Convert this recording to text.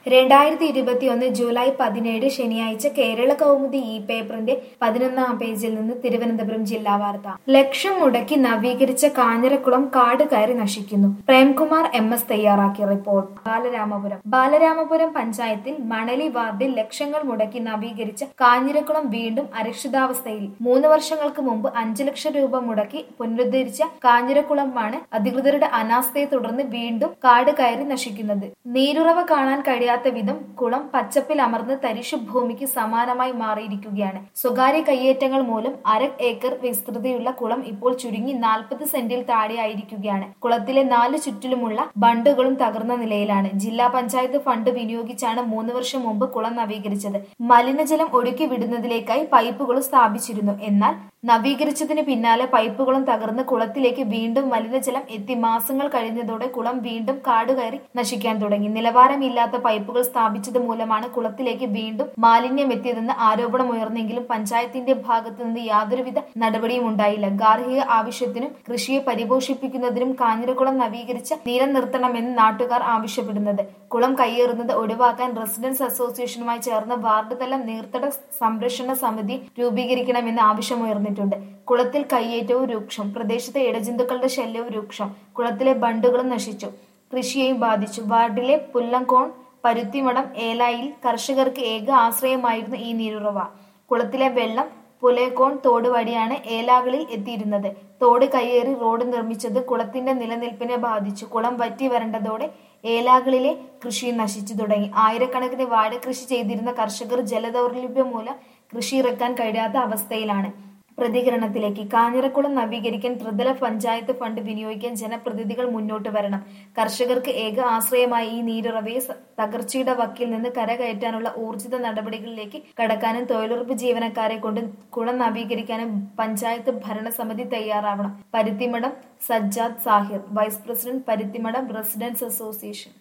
രണ്ടായിരത്തി ഇരുപത്തിയൊന്ന് ജൂലൈ പതിനേഴ് ശനിയാഴ്ച കേരള കൗമുദി ഈ പേപ്പറിന്റെ പതിനൊന്നാം പേജിൽ നിന്ന് തിരുവനന്തപുരം ജില്ലാ വാർത്ത ലക്ഷം മുടക്കി നവീകരിച്ച കാഞ്ഞിരക്കുളം കാട് കയറി നശിക്കുന്നു പ്രേംകുമാർ എം എസ് തയ്യാറാക്കിയ റിപ്പോർട്ട് ബാലരാമപുരം ബാലരാമപുരം പഞ്ചായത്തിൽ മണലി വാർഡിൽ ലക്ഷങ്ങൾ മുടക്കി നവീകരിച്ച കാഞ്ഞിരക്കുളം വീണ്ടും അരക്ഷിതാവസ്ഥയിൽ മൂന്ന് വർഷങ്ങൾക്ക് മുമ്പ് അഞ്ചു ലക്ഷം രൂപ മുടക്കി പുനരുദ്ധരിച്ച കാഞ്ഞിരക്കുളമാണ് അധികൃതരുടെ അനാസ്ഥയെ തുടർന്ന് വീണ്ടും കാട് കയറി നശിക്കുന്നത് നീരുറവ കാണാൻ കഴിയാത്ത വിധം കുളം പച്ചപ്പിൽ അമർന്ന് തരിശു ഭൂമിക്ക് സമാനമായി മാറിയിരിക്കുകയാണ് സ്വകാര്യ കയ്യേറ്റങ്ങൾ മൂലം അര ഏക്കർ വിസ്തൃതിയുള്ള കുളം ഇപ്പോൾ ചുരുങ്ങി നാൽപ്പത് സെന്റിൽ താഴെയായിരിക്കുകയാണ് കുളത്തിലെ നാല് ചുറ്റിലുമുള്ള ബണ്ടുകളും തകർന്ന നിലയിലാണ് ജില്ലാ പഞ്ചായത്ത് ഫണ്ട് വിനിയോഗിച്ചാണ് മൂന്ന് വർഷം മുമ്പ് കുളം നവീകരിച്ചത് മലിനജലം ഒഴുക്കി വിടുന്നതിലേക്കായി പൈപ്പുകളും സ്ഥാപിച്ചിരുന്നു എന്നാൽ നവീകരിച്ചതിന് പിന്നാലെ പൈപ്പുകളും തകർന്ന് കുളത്തിലേക്ക് വീണ്ടും മലിനജലം എത്തി മാസങ്ങൾ കഴിഞ്ഞതോടെ കുളം വീണ്ടും കാടുകയറി നശിക്കാൻ തുടങ്ങി നിലവാരമില്ലാത്ത പൈപ്പുകൾ സ്ഥാപിച്ചത് മൂലമാണ് കുളത്തിലേക്ക് വീണ്ടും മാലിന്യം എത്തിയതെന്ന് ആരോപണമുയർന്നെങ്കിലും പഞ്ചായത്തിന്റെ ഭാഗത്തു നിന്ന് യാതൊരുവിധ നടപടിയും ഉണ്ടായില്ല ഗാർഹിക ആവശ്യത്തിനും കൃഷിയെ പരിപോഷിപ്പിക്കുന്നതിനും കാഞ്ഞിരക്കുളം നവീകരിച്ച നിലനിർത്തണമെന്ന് നാട്ടുകാർ ആവശ്യപ്പെടുന്നത് കുളം കയ്യേറുന്നത് ഒഴിവാക്കാൻ റെസിഡൻസ് അസോസിയേഷനുമായി ചേർന്ന് വാർഡ് തല നീർത്തട സംരക്ഷണ സമിതി രൂപീകരിക്കണമെന്ന് ആവശ്യമുയർന്നിട്ടുണ്ട് കുളത്തിൽ കയ്യേറ്റവും രൂക്ഷം പ്രദേശത്തെ ഇടജന്തുക്കളുടെ ശല്യവും രൂക്ഷം കുളത്തിലെ ബണ്ടുകളും നശിച്ചു കൃഷിയെയും ബാധിച്ചു വാർഡിലെ പുല്ലങ്കോൺ പരുത്തിമടം ഏലായിൽ കർഷകർക്ക് ഏക ആശ്രയമായിരുന്നു ഈ നീരുറവ കുളത്തിലെ വെള്ളം പുലേക്കോൺ തോട് വഴിയാണ് ഏലാകളിൽ എത്തിയിരുന്നത് തോട് കയ്യേറി റോഡ് നിർമ്മിച്ചത് കുളത്തിന്റെ നിലനിൽപ്പിനെ ബാധിച്ചു കുളം വറ്റി വരണ്ടതോടെ ഏലാകളിലെ കൃഷി നശിച്ചു തുടങ്ങി ആയിരക്കണക്കിന് വാഴ കൃഷി ചെയ്തിരുന്ന കർഷകർ ജലദൗർലഭ്യം മൂലം കൃഷി ഇറക്കാൻ കഴിയാത്ത അവസ്ഥയിലാണ് പ്രതികരണത്തിലേക്ക് കാഞ്ഞിരക്കുളം നവീകരിക്കാൻ ത്രിതല പഞ്ചായത്ത് ഫണ്ട് വിനിയോഗിക്കാൻ ജനപ്രതിനിധികൾ മുന്നോട്ട് വരണം കർഷകർക്ക് ഏക ആശ്രയമായ ഈ നീരുറവയെ തകർച്ചയുടെ വക്കിൽ നിന്ന് കരകയറ്റാനുള്ള ഊർജിത നടപടികളിലേക്ക് കടക്കാനും തൊഴിലുറപ്പ് ജീവനക്കാരെ കൊണ്ട് കുളം നവീകരിക്കാനും പഞ്ചായത്ത് ഭരണസമിതി തയ്യാറാവണം Paruthimadam Sajjad Sahir vice president Paruthimadam residents association